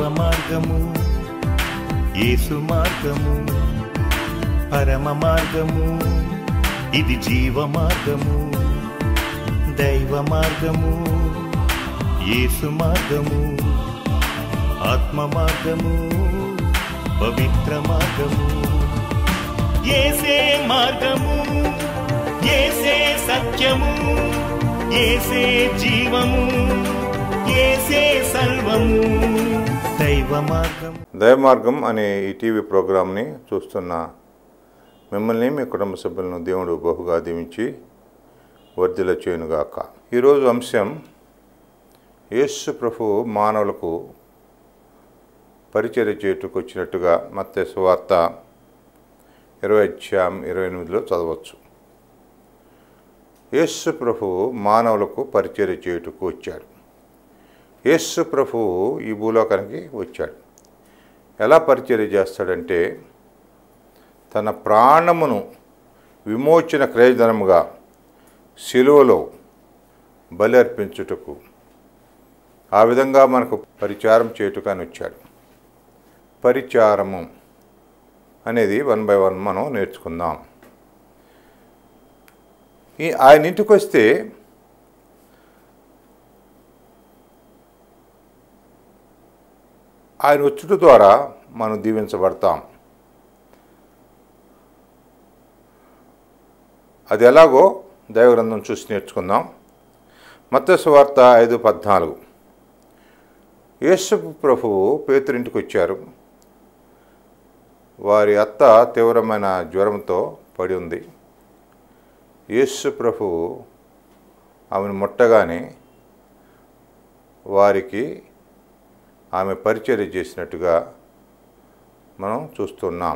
మార్గము యేసు మార్గము పరమ మార్గము ఇది జీవ మార్గము దైవ మార్గము యేసు మార్గము ఆత్మ మార్గము పవిత్ర మార్గము ఏసే మార్గము ఏసే సత్యము ఏసే జీవము ఏసే సర్వము దైవ మార్గము దయమార్గం అనే ఈ టీవీ ప్రోగ్రాంని చూస్తున్న మిమ్మల్ని మీ కుటుంబ సభ్యులను దేవుడు బహుగా దీవించి వర్ధిల చేయునుగాక ఈరోజు అంశం యేసు ప్రభు మానవులకు పరిచర్య చేయుటకు వచ్చినట్టుగా మత్తే సువార్త ఇరవై అధ్యాయం ఇరవై ఎనిమిదిలో చదవచ్చు యేసు ప్రభు మానవులకు పరిచర్య చేయుటకు వచ్చాడు యేసు ప్రభు ఈ భూలోకానికి వచ్చాడు ఎలా పరిచర్య చేస్తాడంటే తన ప్రాణమును విమోచన క్రయధనముగా శిలువలో బలి అర్పించుటకు ఆ విధంగా మనకు పరిచారం చేయుటకు అని వచ్చాడు పరిచారము అనేది వన్ బై వన్ మనం నేర్చుకుందాం ఈ ఆయన ఇంటికి వస్తే ఆయన వచ్చుట ద్వారా మనం దీవించబడతాం అది ఎలాగో దైవగ్రంథం చూసి నేర్చుకుందాం మత్స్సు వార్త ఐదు పద్నాలుగు యేసు ప్రభువు పేతురింటికి వచ్చారు వారి అత్త తీవ్రమైన జ్వరంతో పడి ఉంది యేసు ప్రభువు ఆమెను ముట్టగానే వారికి ఆమె పరిచర్య చేసినట్టుగా మనం చూస్తున్నాం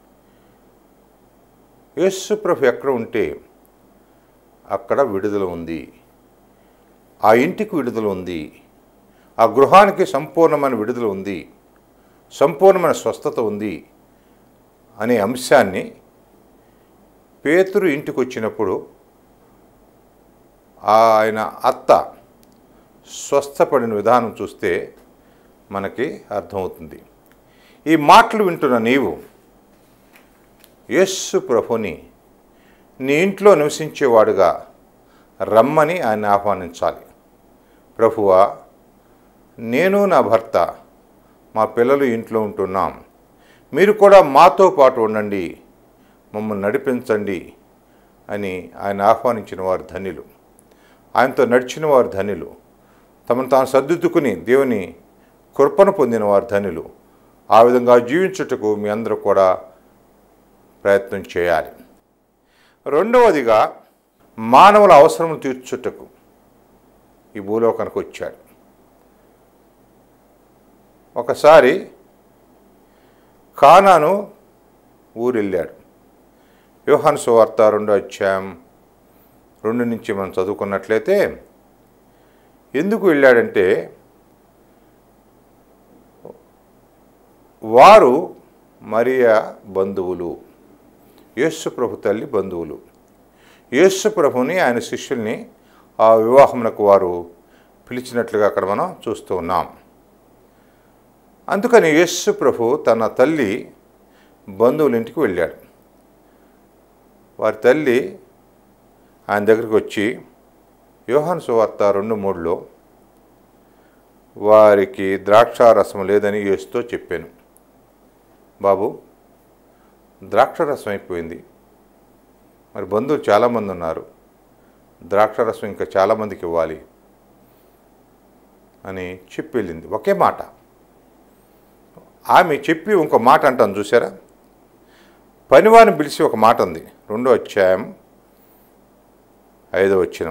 యేసు ప్రభు ఎక్కడ ఉంటే అక్కడ విడుదల ఉంది ఆ ఇంటికి విడుదల ఉంది ఆ గృహానికి సంపూర్ణమైన విడుదల ఉంది సంపూర్ణమైన స్వస్థత ఉంది అనే అంశాన్ని పేతురు ఇంటికి వచ్చినప్పుడు ఆయన అత్త స్వస్థపడిన విధానం చూస్తే మనకి అర్థమవుతుంది ఈ మాటలు వింటున్న నీవు యేస్సు ప్రభుని నీ ఇంట్లో నివసించేవాడుగా రమ్మని ఆయన ఆహ్వానించాలి ప్రభువా నేను నా భర్త మా పిల్లలు ఇంట్లో ఉంటున్నాం మీరు కూడా మాతో పాటు ఉండండి మమ్మల్ని నడిపించండి అని ఆయన ఆహ్వానించిన వారు ధన్యులు ఆయనతో నడిచిన వారు ధన్యులు తమను తాను సర్దిద్దుకుని దేవుని కృపను పొందిన వారు ధన్యులు ఆ విధంగా జీవించుటకు మీ అందరూ కూడా ప్రయత్నం చేయాలి రెండవదిగా మానవుల అవసరం తీర్చుటకు ఈ భూలోకానికి వచ్చాడు ఒకసారి కానాను ఊరెళ్ళాడు యోహాను సువార్త రెండో అధ్యాయం రెండు నుంచి మనం చదువుకున్నట్లయితే ఎందుకు వెళ్ళాడంటే వారు మరియా బంధువులు యేసు ప్రభు తల్లి బంధువులు యేసు ప్రభుని ఆయన శిష్యుల్ని ఆ వివాహమునకు వారు పిలిచినట్లుగా అక్కడ మనం చూస్తూ ఉన్నాం అందుకని యేసు ప్రభు తన తల్లి బంధువుల ఇంటికి వెళ్ళాడు వారి తల్లి ఆయన దగ్గరికి వచ్చి యోహాను సువార్త రెండు మూడులో వారికి ద్రాక్షారసం లేదని యేసుతో చెప్పాను బాబు ద్రాక్షరసం అయిపోయింది మరి బంధువులు చాలామంది ఉన్నారు ద్రాక్షరసం ఇంకా చాలామందికి ఇవ్వాలి అని చెప్పి వెళ్ళింది ఒకే మాట ఆమె చెప్పి ఇంకో మాట అంటాను చూసారా పనివారిని పిలిచి ఒక మాట ఉంది రెండో అధ్యాయం ఐదో వచ్చినం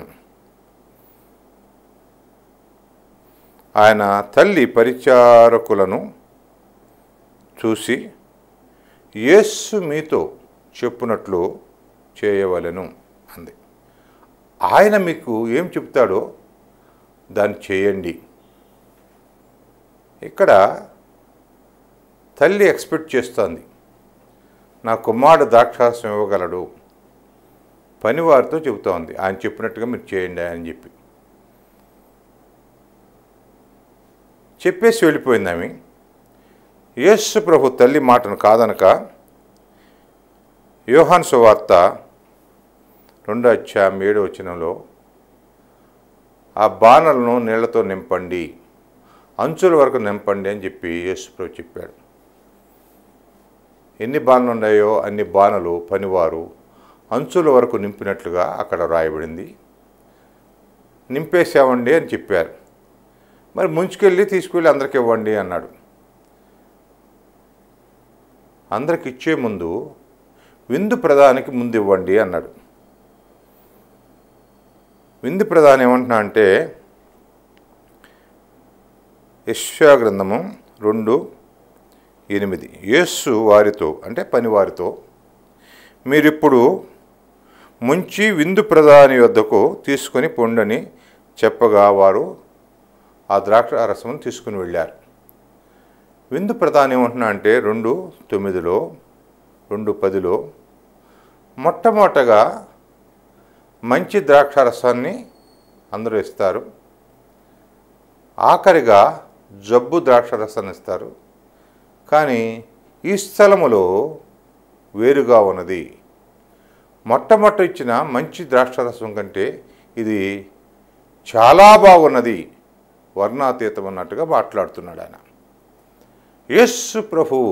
ఆయన తల్లి పరిచారకులను చూసి యేస్సు మీతో చెప్పునట్లు చేయవలెను అంది ఆయన మీకు ఏం చెప్తాడో దాన్ని చేయండి ఇక్కడ తల్లి ఎక్స్పెక్ట్ చేస్తోంది నా కుమారుడు ద్రాక్షారసం ఇవ్వగలడు పనివారితో చెబుతోంది ఆయన చెప్పినట్టుగా మీరు చేయండి అని చెప్పి చెప్పేసి వెళ్ళిపోయింది ఆమె యేసు ప్రభు తల్లి మాటను కాదనక యోహాన్ సువార్త రెండో అధ్యాయం ఏడో వచనంలో ఆ బాణలను నీళ్లతో నింపండి అంచుల వరకు నింపండి అని చెప్పి యేసుప్రభు చెప్పాడు ఎన్ని బాణలు ఉన్నాయో అన్ని బాణలు పనివారు అంచుల వరకు నింపినట్లుగా అక్కడ రాయబడింది నింపేసామండి అని చెప్పారు మరి ముంచుకెళ్ళి తీసుకెళ్ళి అందరికి ఇవ్వండి అన్నాడు అందరికి ఇచ్చే ముందు విందు ప్రధానికి ముందు ఇవ్వండి అన్నాడు విందు ప్రధాని ఏమంటున్నా అంటే యశ్యా గ్రంథము రెండు ఎనిమిది యేస్సు వారితో అంటే పనివారితో మీరిప్పుడు ముంచి విందు ప్రధాని వద్దకు తీసుకొని పొండని చెప్పగా వారు ఆ ద్రాక్ష రసమును తీసుకుని వెళ్ళారు విందు ప్రధాని ఏమంటున్నా అంటే రెండు తొమ్మిదిలో రెండు పదిలో మొట్టమొదటగా మంచి ద్రాక్ష రసాన్ని అందరూ ఇస్తారు ఆఖరిగా జబ్బు ద్రాక్ష రసాన్ని ఇస్తారు కానీ ఈ స్థలములో వేరుగా ఉన్నది మొట్టమొదట ఇచ్చిన మంచి ద్రాక్షరసం కంటే ఇది చాలా బాగున్నది వర్ణాతీతం అన్నట్టుగా మాట్లాడుతున్నాడు ఆయన యేసు ప్రభువు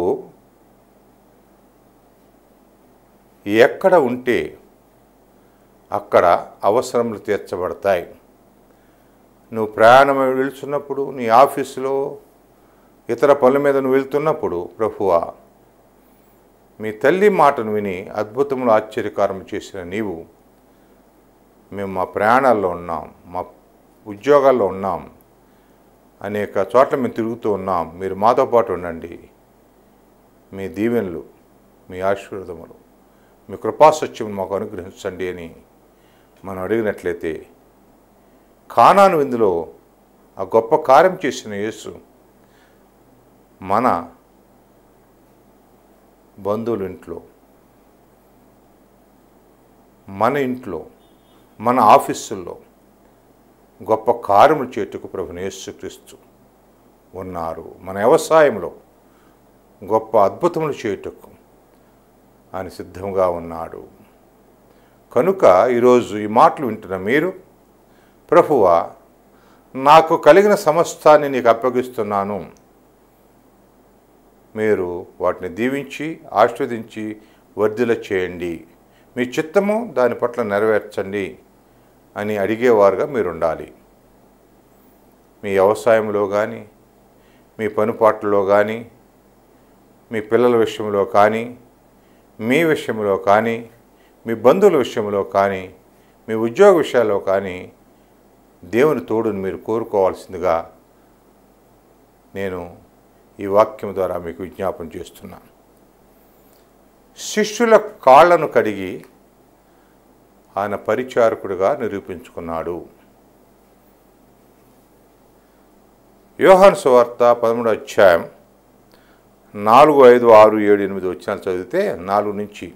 ఎక్కడ ఉంటే అక్కడ అవసరములు తీర్చబడతాయి నువ్వు ప్రయాణం వెళ్తున్నప్పుడు నీ ఆఫీసులో ఇతర పనుల మీద నువ్వు వెళ్తున్నప్పుడు ప్రభువా మీ తల్లి మాటను విని అద్భుతములు ఆశ్చర్యకారం చేసిన నీవు మేము మా ప్రయాణాల్లో ఉన్నాం మా ఉద్యోగాల్లో ఉన్నాం అనేక చోట్ల మేము తిరుగుతూ ఉన్నాం మీరు మాతో పాటు ఉండండి మీ దీవెనలు మీ ఆశీర్వాదములు మీ కృపాసత్యం మాకు అనుగ్రహించండి అని మనం అడిగినట్లయితే కానాను విందులో ఆ గొప్ప కార్యం చేసిన యేసు మన బంధువుల ఇంట్లో మన ఇంట్లో మన ఆఫీసుల్లో గొప్ప కార్యములు చేటుకు ప్రభుని యేసుక్రీస్తు ఉన్నారు మన వ్యవసాయంలో గొప్ప అద్భుతములు చేయుటకు ఆయన సిద్ధంగా ఉన్నాడు కనుక ఈరోజు ఈ మాటలు వింటున్న మీరు ప్రభువా నాకు కలిగిన సమస్తాన్ని నీకు అప్పగిస్తున్నాను మీరు వాటిని దీవించి ఆస్వాదించి వర్ధిల చేయండి మీ చిత్తము దాని పట్ల నెరవేర్చండి అని అడిగేవారుగా మీరు ఉండాలి మీ వ్యవసాయంలో కానీ మీ పనుపాట్లలో కానీ మీ పిల్లల విషయంలో కానీ మీ విషయంలో కానీ మీ బంధువుల విషయంలో కానీ మీ ఉద్యోగ విషయాల్లో కానీ దేవుని తోడుని మీరు కోరుకోవాల్సిందిగా నేను ఈ వాక్యం ద్వారా మీకు విజ్ఞాపన చేస్తున్నాను శిష్యుల కాళ్లను కడిగి ఆయన పరిచారకుడిగా నిరూపించుకున్నాడు యోహాను సువార్త పదమూడు అధ్యాయం నాలుగు ఐదు ఆరు ఏడు ఎనిమిది వచ్చినాలు చదివితే నాలుగు నుంచి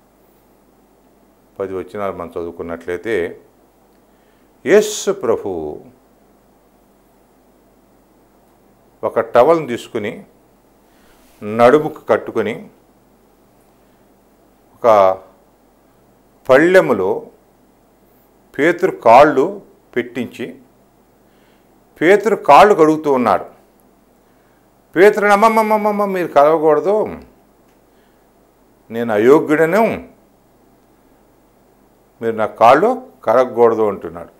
పది వచ్చినాలు మనం చదువుకున్నట్లయితే యేసు ప్రభువు ఒక టవల్ని తీసుకుని నడుముకు కట్టుకొని ఒక పళ్ళెములో పేతురు కాళ్ళు పెట్టించి పేతురు కాళ్ళు కడుగుతూ ఉన్నాడు పేతురు అమ్మమ్మమ్మమ్మ మీరు కలవకూడదు నేను అయోగ్యుడను మీరు నా కాళ్ళు కడగకూడదు అంటున్నాడు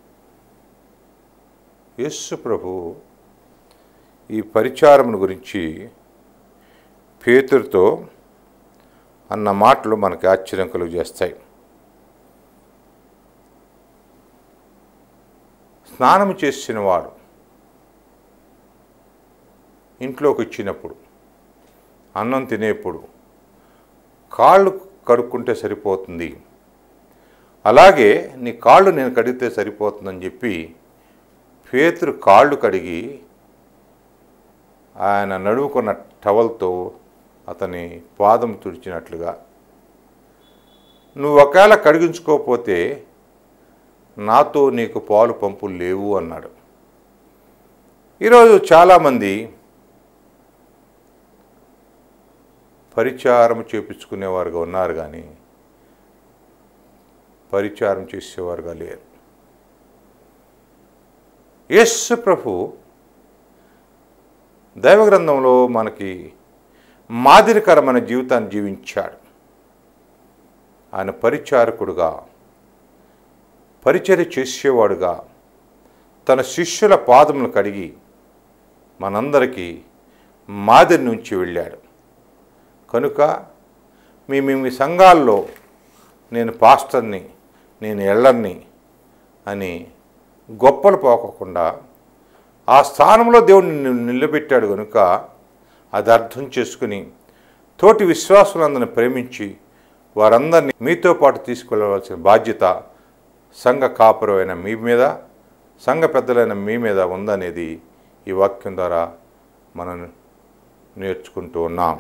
యేసు ప్రభు ఈ పరిచారమును గురించి పేతురుతో అన్న మాటలు మనకి ఆశ్చర్యం కలుగు చేస్తాయి స్నానం చేసిన వాడు ఇంట్లోకి వచ్చినప్పుడు అన్నం తినేప్పుడు కాళ్ళు కడుక్కుంటే సరిపోతుంది అలాగే నీ కాళ్ళు నేను కడిగితే సరిపోతుందని చెప్పి పేతురు కాళ్ళు కడిగి ఆయన నడుముకున్న టవల్తో అతని పాదం తుడిచినట్లుగా నువ్వు ఒకవేళ కడిగించుకోకపోతే నాతో నీకు పాలు పంపులు లేవు అన్నాడు ఈరోజు చాలామంది పరిచారం చేపించుకునేవారుగా ఉన్నారు కానీ పరిచారం చేసేవారుగా లేరు యేసు ప్రభు దైవగ్రంథంలో మనకి మాదిరికరమైన జీవితాన్ని జీవించాడు ఆయన పరిచారకుడుగా పరిచర్య చేసేవాడుగా తన శిష్యుల పాదములు కడిగి మనందరికీ మాదిరి నుంచి వెళ్ళాడు కనుక మీ మీ మీ సంఘాల్లో నేను పాస్టర్ని నేను ఎళ్ళర్ని అని గొప్పలు పోకకుండా ఆ స్థానంలో దేవుడు నిన్ను నిలబెట్టాడు కనుక అది అర్థం చేసుకుని తోటి విశ్వాసులందరిని ప్రేమించి వారందరినీ మీతో పాటు తీసుకెళ్ళవలసిన బాధ్యత సంఘ కాపురమైన మీ మీద సంఘ పెద్దలైన మీ మీద ఉందనేది ఈ వాక్యం ద్వారా మనం నేర్చుకుంటూ ఉన్నాం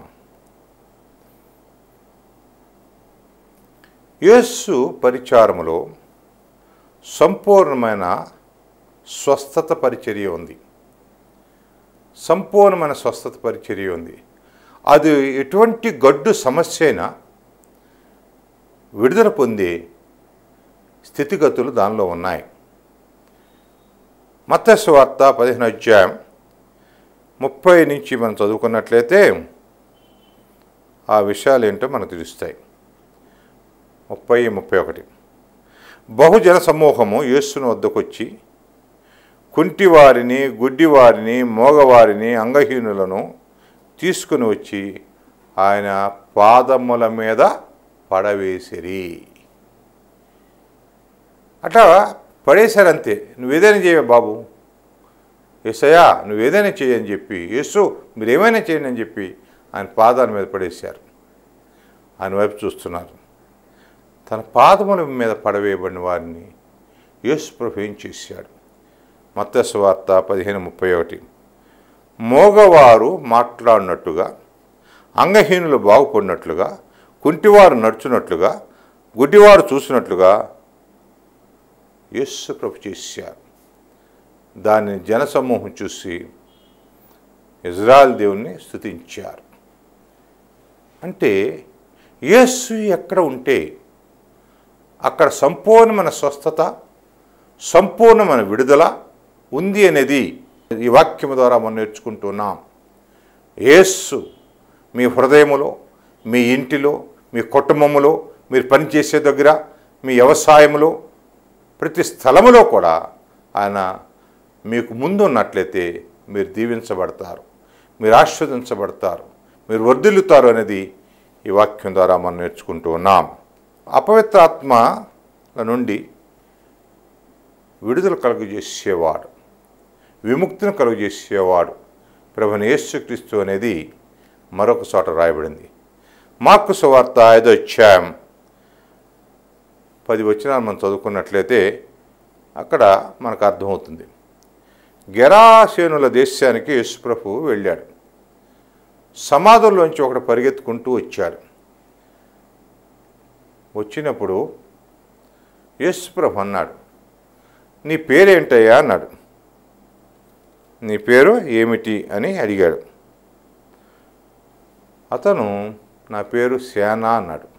యేసు పరిచారములో సంపూర్ణమైన స్వస్థత పరిచర్య ఉంది సంపూర్ణమైన స్వస్థత పరిచర్య ఉంది అది ఎటువంటి గడ్డు సమస్య అయినా విడుదల పొందే స్థితిగతులు దానిలో ఉన్నాయి మత్స్య వార్త పదిహేను అధ్యాయం ముప్పై నుంచి మనం చదువుకున్నట్లయితే ఆ విషయాలు ఏంటో మనకు తెలుస్తాయి ముప్పై ముప్పై ఒకటి బహుజన సమూహము యేసుని వద్దకొచ్చి కుంటివారిని గుడ్డివారిని మోగవారిని అంగహీనులను తీసుకుని వచ్చి ఆయన పాదముల మీద పడవేసిరి అట్లా పడేశారంతే నువ్వేదైనా చేయవే బాబు యేసయ్యా నువ్వేదైనా చేయని చెప్పి యేసు మీరేమైనా చేయండి అని చెప్పి ఆయన పాదాల మీద పడేశారు ఆయన వైపు చూస్తున్నారు తన పాదముల మీద పడవేయబడిన వారిని యేసు ప్రభు ఏం చేశాడు మత్తస్సు వార్త పదిహేను ముప్పై ఒకటి మోగవారు మాట్లాడినట్టుగా అంగహీనులు బాగుపడినట్లుగా కుంటివారు నడుచున్నట్లుగా గుడ్డివారు చూసినట్లుగా యేసు ప్రభు చేశారు దానిని జనసమూహం చూసి ఇజ్రాయల్ దేవుణ్ణి స్తుతించారు అంటే యేసు ఎక్కడ ఉంటే అక్కడ సంపూర్ణమైన స్వస్థత సంపూర్ణమైన విడుదల ఉంది అనేది ఈ వాక్యం ద్వారా మనం నేర్చుకుంటున్నాం యేసు మీ హృదయములో మీ ఇంటిలో మీ కుటుంబములో మీరు పనిచేసే దగ్గర మీ వ్యవసాయంలో ప్రతి స్థలములో కూడా ఆయన మీకు ముందు ఉన్నట్లయితే మీరు దీవించబడతారు మీరు ఆస్వాదించబడతారు మీరు వర్ధిల్లుతారు అనేది ఈ వాక్యం ద్వారా మనం నేర్చుకుంటూ ఉన్నాం అపవిత్రాత్మల నుండి విడుదల కలుగజేసేవాడు విముక్తిని కలుగజేసేవాడు ప్రభుని యేసుక్రీస్తు అనేది మరొక చోట రాయబడింది మార్కు సువార్త ఐదో అధ్యాయం పది వచనాలు మనం చదువుకున్నట్లయితే అక్కడ మనకు అర్థమవుతుంది గెరాసేనుల దేశానికి యేసుప్రభు వెళ్ళాడు సమాధుల్లోంచి ఒకడు పరిగెత్తుకుంటూ వచ్చాడు వచ్చినప్పుడు యేసుప్రభు అన్నాడు నీ పేరేంటయ్యా అన్నాడు నీ పేరు ఏమిటి అని అడిగాడు అతను నా పేరు సేన అన్నాడు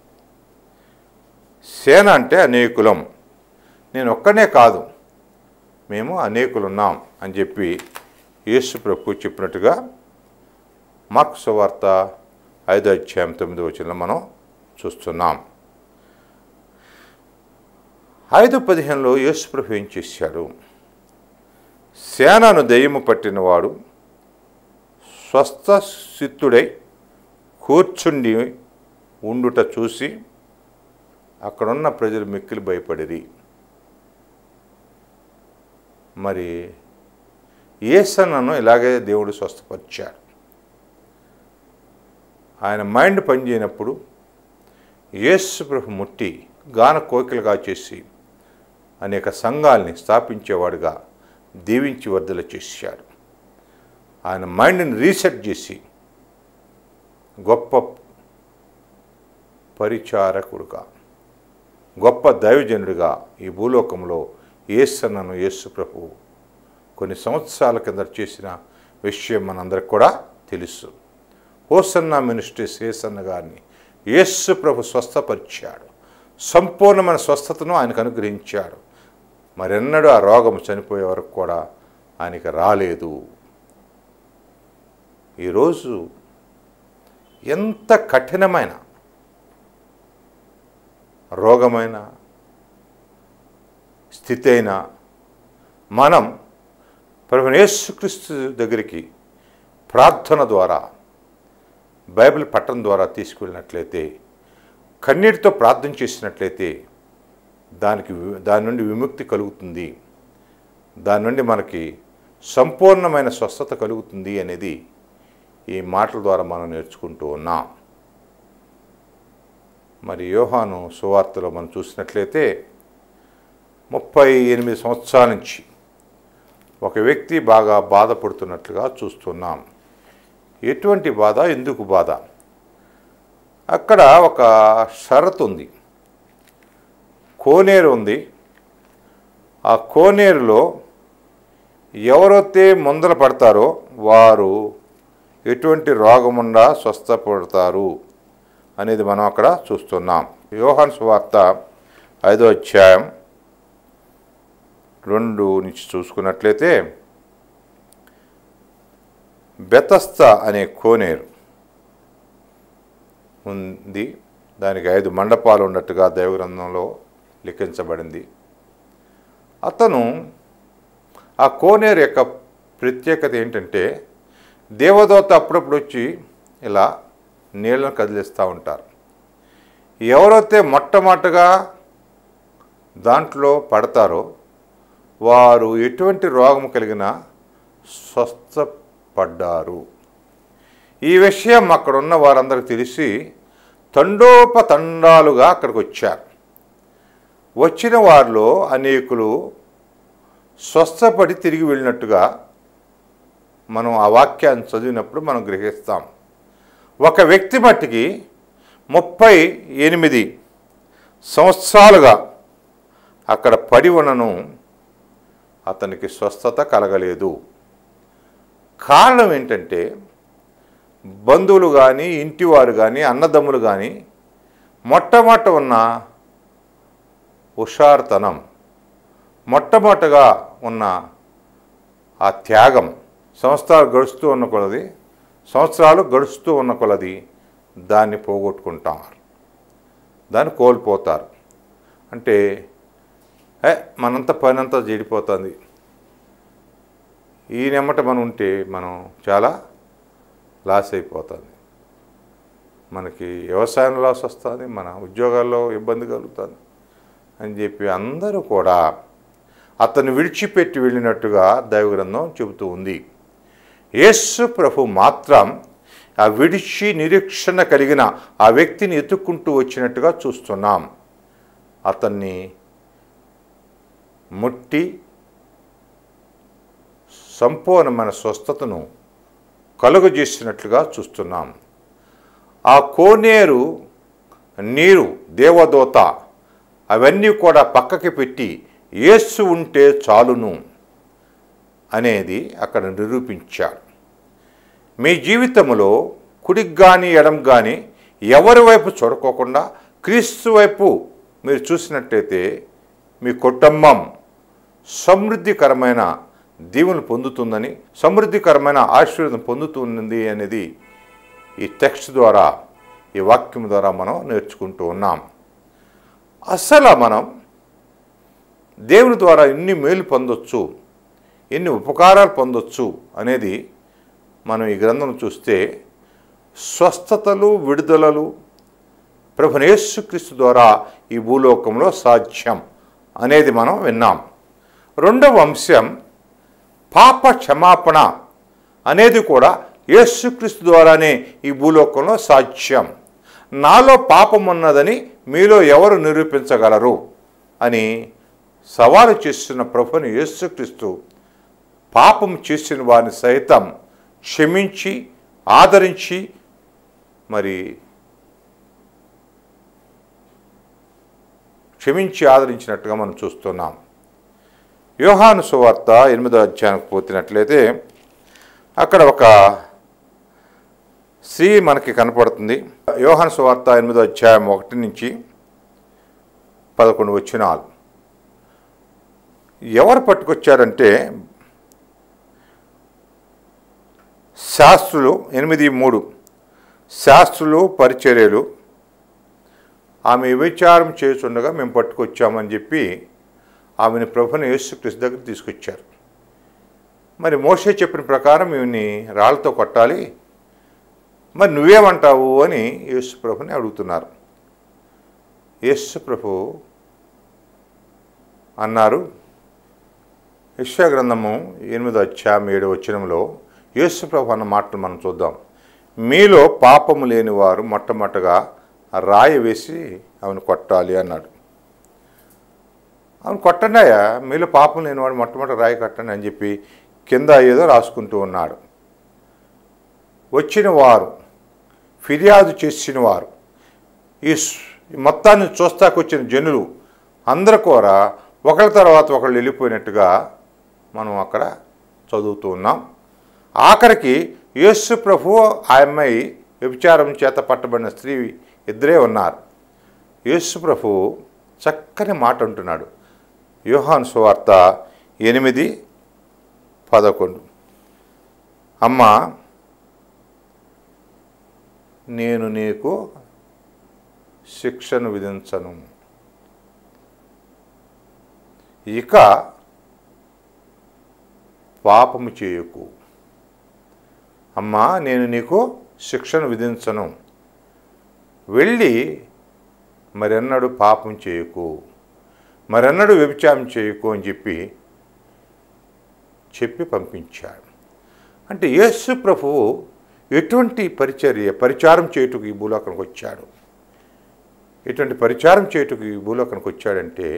సేన అంటే అనేకులం నేను ఒక్కనే కాదు మేము అనేకులున్నాం అని చెప్పి యేసు ప్రభు చెప్పినట్టుగా మార్క్స్ వార్త ఐదో అధ్యాయం తొమ్మిదో వచ్చిన మనం చూస్తున్నాం ఐదు పదిహేనులో యేసు ప్రభు ఏం చేశాడు సేనను దెయ్యము పట్టినవాడు స్వస్థ సిద్ధుడై కూర్చుండి ఉండుట చూసి అక్కడున్న ప్రజలు మిక్కిలి భయపడిరి మరి ఏసన్నను ఇలాగే దేవుడు స్వస్థపరిచాడు ఆయన మైండ్ పనిచేయనప్పుడు యేసు ప్రభు ముట్టి గాన కోకిలుగా చేసి అనేక సంఘాల్ని స్థాపించేవాడుగా దీవించి వర్ధల చేశాడు ఆయన మైండ్ని రీసెట్ చేసి గొప్ప పరిచారకుడుగా గొప్ప దైవజనుడిగా ఈ భూలోకంలో ఏసన్నను యేసు ప్రభు కొన్ని సంవత్సరాల కింద చేసిన విషయం మనందరికి కూడా తెలుసు హోసన్న మినిస్ట్రీస్ ఏసన్న గారిని యేసు ప్రభు స్వస్థపరిచాడు సంపూర్ణమైన స్వస్థతను ఆయనకు అనుగ్రహించాడు మరెన్నడూ ఆ రోగం చనిపోయే వరకు కూడా ఆయనకి రాలేదు ఈరోజు ఎంత కఠినమైన రోగమైన స్థితి అయినా మనం ప్రభు యేసుక్రీస్తు దగ్గరికి ప్రార్థన ద్వారా బైబిల్ పట్టణం ద్వారా తీసుకువెళ్ళినట్లయితే కన్నీటితో ప్రార్థన చేసినట్లయితే దానికి వి- దాని నుండి విముక్తి కలుగుతుంది దాని నుండి మనకి సంపూర్ణమైన స్వస్థత కలుగుతుంది అనేది ఈ మాటల ద్వారా మనం నేర్చుకుంటూ ఉన్నాం మరి యోహాను సువార్తలో మనం చూసినట్లయితే ముప్పై ఎనిమిది సంవత్సరాల నుంచి ఒక వ్యక్తి బాగా బాధపడుతున్నట్లుగా చూస్తున్నాం ఎటువంటి బాధ ఎందుకు బాధ అక్కడ ఒక షరతు ఉంది కోనేరు ఉంది ఆ కోనేరులో ఎవరైతే ముందర పడతారో వారు ఎటువంటి రోగముండా స్వస్థపడతారు అనేది మనం అక్కడ చూస్తున్నాం యోహాన్ సువార్త ఐదో అధ్యాయం రెండు నుంచి చూసుకున్నట్లయితే బెతస్త అనే కోనేరు ఉంది దానికి ఐదు మండపాలు ఉన్నట్టుగా దైవగ్రంథంలో లిఖించబడింది అతను ఆ కోనేరు యొక్క ప్రత్యేకత ఏంటంటే దేవదూత అప్పుడప్పుడు వచ్చి ఇలా నీళ్ళను కదిలిస్తూ ఉంటారు ఎవరైతే మొట్టమొదటగా దాంట్లో వారు ఎటువంటి రోగం కలిగినా స్వస్థపడ్డారు ఈ విషయం అక్కడ ఉన్న వారందరికి తెలిసి తండోపతండాలుగా అక్కడికి వచ్చారు వచ్చిన వారిలో అనేకులు స్వస్థపడి తిరిగి వెళ్ళినట్టుగా మనం ఆ వాక్యాన్ని చదివినప్పుడు మనం గ్రహిస్తాం ఒక వ్యక్తి మట్టికి ముప్పై ఎనిమిది సంవత్సరాలుగా అక్కడ పడి ఉన్నను అతనికి స్వస్థత కలగలేదు కారణం ఏంటంటే బంధువులు కానీ ఇంటివారు కానీ అన్నదమ్ములు కానీ మొట్టమొదట ఉన్న హుషారుతనం మొట్టమొదటగా ఉన్న ఆ త్యాగం సంవత్సరాలు గడుస్తూ ఉన్న కొలది సంవత్సరాలు గడుస్తూ ఉన్న కొలది దాన్ని పోగొట్టుకుంటారు దాన్ని కోల్పోతారు అంటే ఏ మనంతా పని అంతా చెడిపోతుంది ఈ నెమ్మట మనం ఉంటే మనం చాలా లాస్ అయిపోతుంది మనకి వ్యవసాయం లాస్ వస్తుంది మన ఉద్యోగాల్లో ఇబ్బంది కలుగుతుంది అని చెప్పి అందరూ కూడా అతను విడిచిపెట్టి వెళ్ళినట్టుగా దైవగ్రంథం చెబుతూ ఉంది యేసు ప్రభు మాత్రం ఆ విడిచి నిరీక్షణ కలిగిన ఆ వ్యక్తిని ఎత్తుక్కుంటూ వచ్చినట్టుగా చూస్తున్నాం అతన్ని ముట్టి సంపూర్ణమైన స్వస్థతను కలుగజేసినట్లుగా చూస్తున్నాం ఆ కోనేరు నీరు దేవదూత అవన్నీ కూడా పక్కకి పెట్టి యేసు ఉంటే చాలును అనేది అక్కడ నిరూపించాడు మీ జీవితంలో కుడికి కానీ ఎడం కానీ ఎవరి వైపు చూడకోకుండా క్రీస్తు వైపు మీరు చూసినట్టయితే మీ కుటుంబం సమృద్ధికరమైన దీవులు పొందుతుందని సమృద్ధికరమైన ఆశీర్వాదం పొందుతుంది అనేది ఈ టెక్స్ట్ ద్వారా ఈ వాక్యం ద్వారా మనం నేర్చుకుంటూ ఉన్నాం అసలు మనం దేవుని ద్వారా ఎన్ని మేలు పొందొచ్చు ఎన్ని ఉపకారాలు పొందొచ్చు అనేది మనం ఈ గ్రంథం చూస్తే స్వస్థతలు విడుదలలు ప్రభు యేసుక్రీస్తు ద్వారా ఈ భూలోకంలో సాధ్యం అనేది మనం విన్నాం రెండవ అంశం పాప క్షమాపణ అనేది కూడా యేసుక్రీస్తు ద్వారానే ఈ భూలోకంలో సాధ్యం నాలో పాపం ఉన్నదని మీలో ఎవరు నిరూపించగలరు అని సవాలు చేస్తున్న ప్రభుని యేసుక్రీస్తు పాపం చేసిన వారిని సైతం క్షమించి ఆదరించి మరి క్షమించి ఆదరించినట్టుగా మనం చూస్తున్నాం యోహాను సువార్త ఎనిమిదో అధ్యాయానికి పోతినట్లయితే అక్కడ ఒక స్త్రీ మనకి కనపడుతుంది యోహాను సువార్త ఎనిమిదో అధ్యాయం ఒకటి నుంచి పదకొండు వచ్చినాలు ఎవరు పట్టుకొచ్చారంటే శాస్త్రులు ఎనిమిది మూడు శాస్త్రులు పరిచర్యలు ఆమె విచారం చేస్తుండగా మేము పట్టుకొచ్చామని చెప్పి ఆమెను ప్రభుని యేసుక్రీస్తు దగ్గర తీసుకొచ్చారు మరి మోషే చెప్పిన ప్రకారం ఈమెని రాళ్ళతో కొట్టాలి మరి నువ్వేమంటావు అని యేసు ప్రభుని అడుగుతున్నారు యేసు ప్రభు అన్నారు యెషయా గ్రంథము ఎనిమిదో అధ్యాయం ఏడో వచనంలో యేసు ప్రభు అన్న మాటలు మనం చూద్దాం మీలో పాపము లేని వారు మొట్టమొదటగా ఆ రాయి వేసి ఆమెను కొట్టాలి అన్నాడు అవును కొట్టండాయా మీలో పాపం లేనివాడు మొట్టమొదటి రాయి కట్టండి అని చెప్పి కింద ఏదో రాసుకుంటూ ఉన్నాడు వచ్చిన వారు ఫిర్యాదు చేసిన వారు ఈ స్- ఈ మొత్తాన్ని చూస్తాకొచ్చిన జనులు అందరు కూడా ఒకళ్ళ తర్వాత ఒకళ్ళు వెళ్ళిపోయినట్టుగా మనం అక్కడ చదువుతూ ఉన్నాం ఆఖరికి యేసు ప్రభు ఆ అమ్మాయి వ్యభిచారం చేత పట్టబడిన స్త్రీ ఇద్దరే ఉన్నారు యేసు ప్రభు చక్కని మాట అంటున్నాడు యోహాను సువార్త ఎనిమిది పదకొండు అమ్మా నేను నీకు శిక్షను విధించను ఇక పాపము చేయకు అమ్మా నేను నీకు శిక్షను విధించను వెళ్ళి మరెన్నడు పాపం చేయకు మరెన్నడు వ్యభిచారం చేయకు అని చెప్పి చెప్పి పంపించాడు అంటే యేసు ప్రభువు ఎటువంటి పరిచర్య పరిచారం చేయుటకు ఈ భూలోకానికి వచ్చాడు ఎటువంటి పరిచారం చేయుటకు ఈ భూలోకానికి వచ్చాడంటే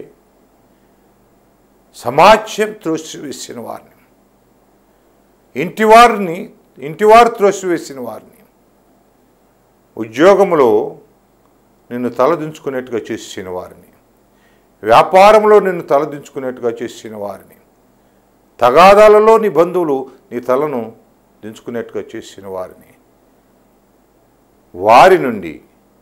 సమాజం త్రోసివేసిన వారిని ఇంటివారిని ఇంటివారు త్రోసివేసిన వారిని ఉద్యోగంలో నిన్ను తలదించుకునేట్టుగా చేసిన వారిని వ్యాపారంలో నిన్ను తలదించుకునేట్టుగా చేసిన వారిని తగాదాలలో నీ బంధువులు నీ తలను దించుకునేట్టుగా చేసిన వారిని వారి నుండి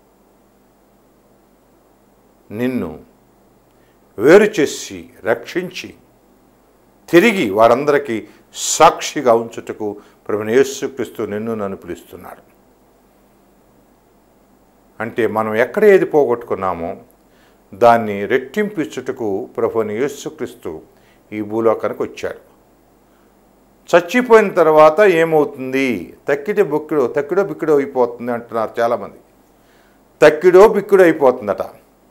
నిన్ను వేరు చేసి రక్షించి తిరిగి వారందరికీ సాక్షిగా ఉంచుటకు ప్రభుని యేసుక్రీస్తు నిన్ను నన్ను పిలుస్తున్నాడు అంటే మనం ఎక్కడ ఏది పోగొట్టుకున్నామో దాన్ని రెట్టింపు ఇచ్చుటకు ప్రభుని యేసుక్రీస్తు ఈ భూలోకానికి వచ్చాడు చచ్చిపోయిన తర్వాత ఏమవుతుంది తక్కిడి బొక్కిడో తక్కిడో బిక్కిడో అయిపోతుంది అంటున్నారు చాలామంది తక్కిడో బిక్కిడో అయిపోతుందట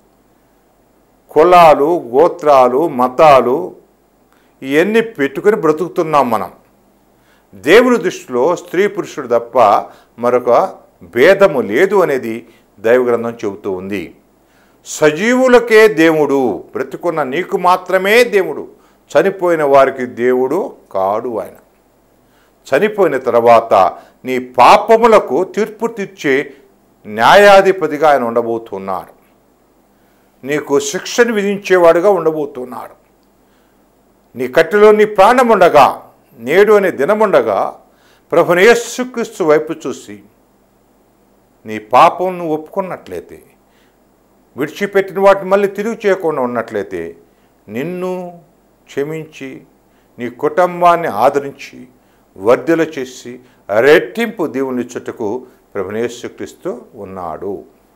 కులాలు గోత్రాలు మతాలు ఇవన్నీ పెట్టుకుని బ్రతుకుతున్నాం మనం దేవుని దృష్టిలో స్త్రీ పురుషుడు తప్ప మరొక భేదము లేదు అనేది దైవ గ్రంథం చెబుతూ ఉంది సజీవులకే దేవుడు బ్రతుకున్న నీకు మాత్రమే దేవుడు చనిపోయిన వారికి దేవుడు కాడు ఆయన చనిపోయిన తర్వాత నీ పాపములకు తీర్పు తీర్చే న్యాయాధిపతిగా ఆయన ఉండబోతున్నాడు నీకు శిక్షను విధించేవాడుగా ఉండబోతున్నాడు నీ కట్టెలో నీ ప్రాణం ఉండగా నేడు అనే దినముండగా ప్రభుని యేసుక్రీస్తు వైపు చూసి నీ పాపం నువ్వు ఒప్పుకున్నట్లయితే విడిచిపెట్టిన వాటిని మళ్ళీ తిరిగి చేయకుండా ఉన్నట్లయితే నిన్ను క్షమించి నీ కుటుంబాన్ని ఆదరించి వర్ధల చేసి రెట్టింపు దేవుని చుట్టకు ప్రభునేశ్వక్రిస్తూ ఉన్నాడు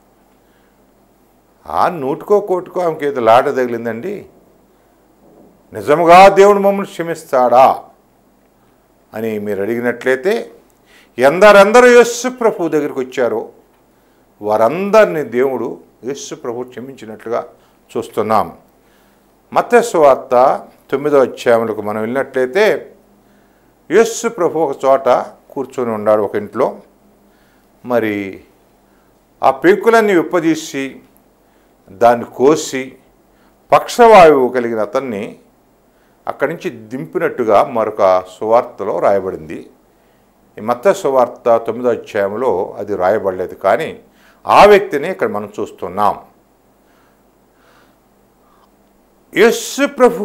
ఆ నూటుకో కోటుకో ఆమెకి ఏదో లాట తగిలిందండి నిజముగా దేవుడు మమ్మల్ని క్షమిస్తాడా అని మీరు అడిగినట్లయితే ఎందరెందరూ యేసు ప్రభు దగ్గరికి వచ్చారో వారందరినీ దేవుడు యేసు ప్రభు క్షమించినట్లుగా చూస్తున్నాం మత్స్సు వార్త తొమ్మిదో అధ్యాయములకు మనం వెళ్ళినట్లయితే యేసు ప్రభు ఒక చోట కూర్చొని ఉన్నాడు ఒక ఇంట్లో మరి ఆ పెంకులన్నీ విప్పదీసి దాన్ని కోసి పక్షవాయువు కలిగిన అతన్ని అక్కడి నుంచి దింపినట్టుగా మరొక సువార్తలో రాయబడింది ఈ మత్త సువార్త తొమ్మిదో అధ్యాయంలో అది రాయబడలేదు కానీ ఆ వ్యక్తిని ఇక్కడ మనం చూస్తున్నాం యేసు ప్రభు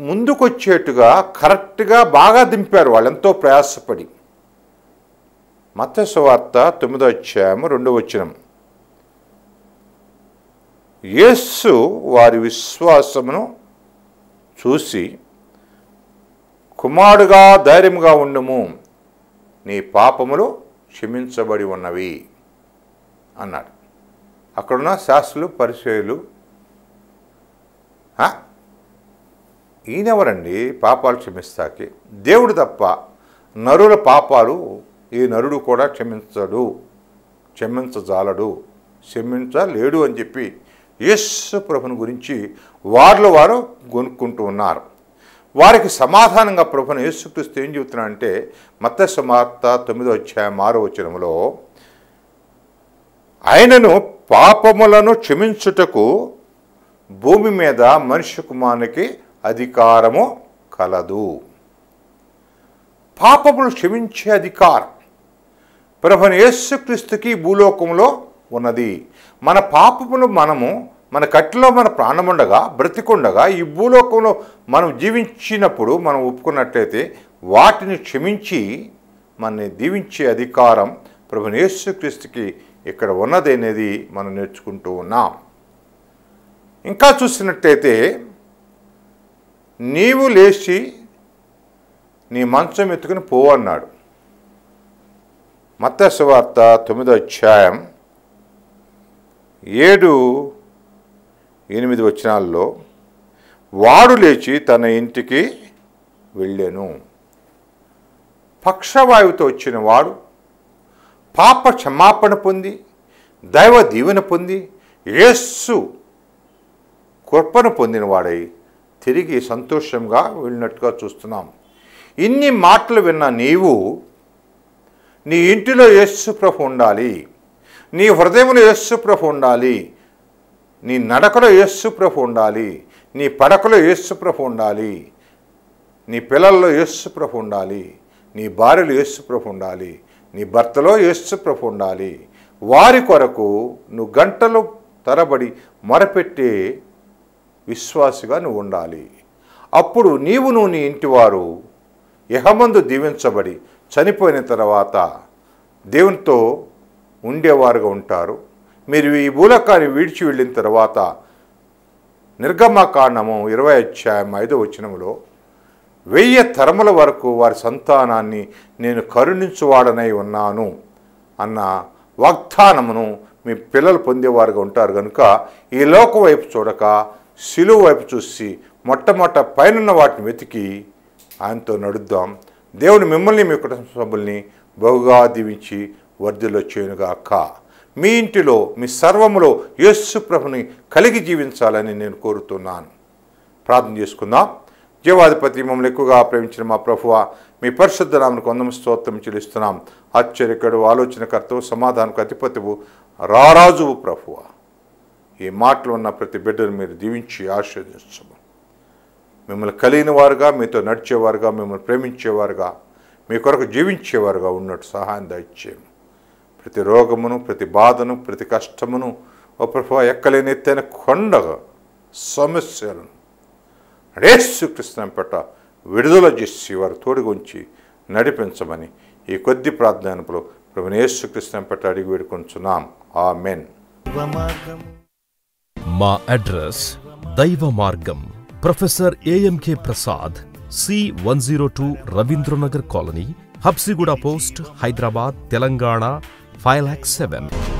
ముందుకొచ్చేట్టుగా కరెక్ట్గా బాగా దింపారు వాళ్ళు ఎంతో ప్రయాసపడి మత్స్య వార్త తొమ్మిదో అధ్యాయము రెండో వచనం యేస్సు వారి విశ్వాసమును చూసి కుమారుడుగా ధైర్యంగా ఉండుము నీ పాపములు క్షమించబడి ఉన్నవి అన్నాడు అక్కడున్న శాస్త్రులు పరిచయులు "ఆ? ఈయనెవరండి పాపాలు క్షమిస్తాకి దేవుడు తప్ప నరుల పాపాలు ఈ నరుడు కూడా క్షమించడు క్షమించజాలడు క్షమించలేడు అని చెప్పి యేసు ప్రభుని గురించి వారిలో వారు కొనుక్కుంటూ ఉన్నారు వారికి సమాధానంగా ప్రభుని యేసుక్రీస్తు ఏం చెబుతున్నాడంటే మత్త సమార్త తొమ్మిదో అధ్యాయం ఆరో వచనంలో ఆయనను పాపములను క్షమించుటకు భూమి మీద మనుష్య కుమారునికి అధికారము కలదు పాపములు క్షమించే అధికారం ప్రభుని యేసుక్రీస్తుకి ఈ భూలోకంలో ఉన్నది మన పాపములు మనము మన కట్టిలో మన ప్రాణముండగా బ్రతికుండగా ఈ భూలోకంలో మనం జీవించినప్పుడు మనం ఒప్పుకున్నట్లయితే వాటిని క్షమించి మనని దీవించే అధికారం ప్రభుని యేసుక్రీస్తుకి ఇక్కడ ఉన్నది అనేది మనం నేర్చుకుంటూ ఉన్నాం ఇంకా చూసినట్టయితే నీవు లేచి నీ మంచం ఎత్తుకుని పో అన్నాడు మత్తసు వార్త తొమ్మిదో అధ్యాయం ఏడు ఎనిమిది వచనాల్లో వాడు లేచి తన ఇంటికి వెళ్ళాను పక్షవాయువుతో వచ్చిన వాడు పాప క్షమాపణ పొంది దైవ దీవెన పొంది యేస్సు కృపను పొందినవాడై తిరిగి సంతోషంగా వెళ్ళినట్టుగా చూస్తున్నాం ఇన్ని మాటలు విన్న నీవు నీ ఇంటిలో యేసు ప్రభు ఉండాలి నీ హృదయంలో యేసు ప్రభు ఉండాలి నీ నడకలో యేసు ప్రభు ఉండాలి నీ పడకలో యేసు ప్రభు ఉండాలి నీ పిల్లల్లో యేసు ప్రభు ఉండాలి నీ భార్యలో యేసు ప్రభు ఉండాలి నీ భర్తలో యేసు ప్రభు ఉండాలి వారి కొరకు నువ్వు గంటలు తరబడి మొరపెట్టే విశ్వాసిగా నువ్వు ఉండాలి అప్పుడు నీవు నువ్వు నీ ఇంటివారు యహమందు దీవించబడి చనిపోయిన తర్వాత దేవునితో ఉండేవారుగా ఉంటారు మీరు ఈ భూలకాన్ని విడిచి వెళ్ళిన తర్వాత నిర్గమకాండము ఇరవై అధ్యాయం ఐదో వచనములో వెయ్యి తరముల వరకు వారి సంతానాన్ని నేను కరుణించువాడనై ఉన్నాను అన్న వాగ్దానమును మీ పిల్లలు పొందేవారుగా ఉంటారు కనుక ఈ లోకం వైపు చూడక శిలువ వైపు చూసి మొట్టమొదట పైనున్న వాటిని వెతికి ఆయనతో నడుద్దాం దేవుని మిమ్మల్ని మీ కుటుంబ సభ్యుల్ని బహుగా దీవించి వర్ధిలో చేయనుగాక మీ ఇంటిలో మీ సర్వములో యేసు ప్రభుని కలిగి జీవించాలని నేను కోరుతున్నాను ప్రార్థన చేసుకుందాం జీవాధిపతి మమ్మల్ని ఎక్కువగా ప్రేమించిన మా ప్రభువ మీ పరిశుద్ధ నామను కొందం స్తోత్రం చెల్లిస్తున్నాం ఆశ్చర్యకడు ఆలోచనకర్తవు సమాధానకు అధిపతివు రారాజువు ప్రభువ ఈ మాటలు ఉన్న ప్రతి బిడ్డను మీరు దీవించి ఆశీర్వదించము మిమ్మల్ని కలిగిన వారుగా మీతో నడిచేవారుగా మిమ్మల్ని ప్రేమించేవారుగా మీ కొరకు జీవించేవారుగా ఉన్నట్టు సహాయం దయచేయము ప్రతి రోగమును ప్రతి బాధను ప్రతి కష్టమును ఓ ప్రభు ఎక్కలేని ఎత్తైన కొండగా సమస్యలను యేసుకృష్ణ పెట్ట విడుదల చేసి వారు తోడుగుంచి నడిపించమని ఈ కొద్ది ప్రార్థనలో ప్రభు యేసుకృష్ణ పెట్ట అడిగి వేడుకొంచున్నాం ఆ మెన్ జీవమార్గము మా అడ్రస్ దైవ మార్గం professor AMK Prasad C one zero two Ravindranagar colony Habsiguda post Hyderabad Telangana five lakh seven